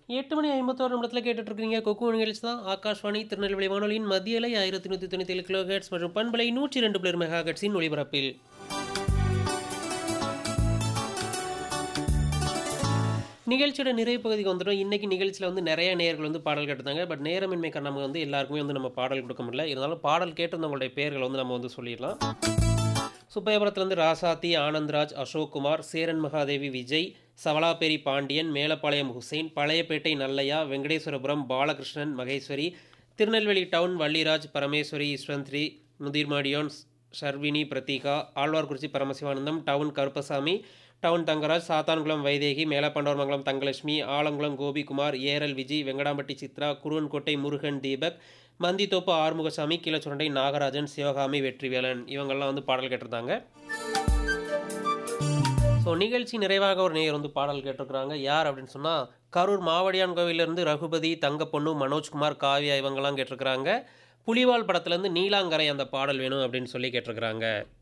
எட்டு மணி ஐம்பத்தோரு நிமிடத்தில் கேட்டுட்டு இருக்கீங்க கொக்கு நிகழ்ச்சி தான் ஆகாஷ்வாணி திருநெல்வேலி வானொலியின் மத்திய அலை ஆயிரத்தி நூற்றி தொண்ணூற்றி ஏழு கிலோ ஹெட்ஸ் மற்றும் பண்பலை நூற்றி ரெண்டு பிளர் மெகா ஹெட்ஸின் ஒளிபரப்பில் நிகழ்ச்சியோட நிறைவு பகுதிக்கு வந்துட்டோம் இன்னைக்கு நிகழ்ச்சியில் வந்து நிறைய நேர்கள் வந்து பாடல் கேட்டிருந்தாங்க பட் நேரமின்மை காரணமாக வந்து எல்லாருக்குமே வந்து நம்ம பாடல் கொடுக்க முடியல இருந்தாலும் பாடல் கேட்டிருந்தவங்களுடைய பெயர்களை வந்து நம்ம வந்து சொல்லிடலாம் சுப்பையபுரத்துலேருந்து ராசாத்தி ஆனந்த்ராஜ் அசோக்குமார் சேரன் மகாதேவி விஜய் சவலாப்பேரி பாண்டியன் மேலப்பாளையம் ஹுசைன் பழையப்பேட்டை நல்லையா வெங்கடேஸ்வரபுரம் பாலகிருஷ்ணன் மகேஸ்வரி திருநெல்வேலி டவுன் வள்ளிராஜ் பரமேஸ்வரி யஸ்வந்த்ரி முதிர்மாடியோன் ஷர்வினி பிரதீகா ஆழ்வார்குறிச்சி பரமசிவானந்தம் டவுன் கருப்பசாமி டவுன் தங்கராஜ் சாத்தான்குளம் வைதேகி மேலப்பாண்டவர்மங்கலம் தங்கலட்சுமி ஆலங்குளம் கோபிகுமார் ஏரல் விஜி வெங்கடாம்பட்டி சித்ரா குருவன்கோட்டை முருகன் தீபக் மந்தித்தோப்பு ஆறுமுகசாமி கீழச்சுரண்டை நாகராஜன் சிவகாமி வெற்றிவேலன் இவங்கெல்லாம் வந்து பாடல் கேட்டிருந்தாங்க ஸோ நிகழ்ச்சி நிறைவாக ஒரு நேயர் வந்து பாடல் கேட்டிருக்கிறாங்க யார் அப்படின்னு சொன்னால் கரூர் மாவடியான் கோவிலிருந்து ரகுபதி தங்கப்பொண்ணு மனோஜ்குமார் காவியா இவங்கெல்லாம் கேட்டிருக்கிறாங்க புலிவால் படத்துலேருந்து நீலாங்கரை அந்த பாடல் வேணும் அப்படின்னு சொல்லி கேட்டிருக்கிறாங்க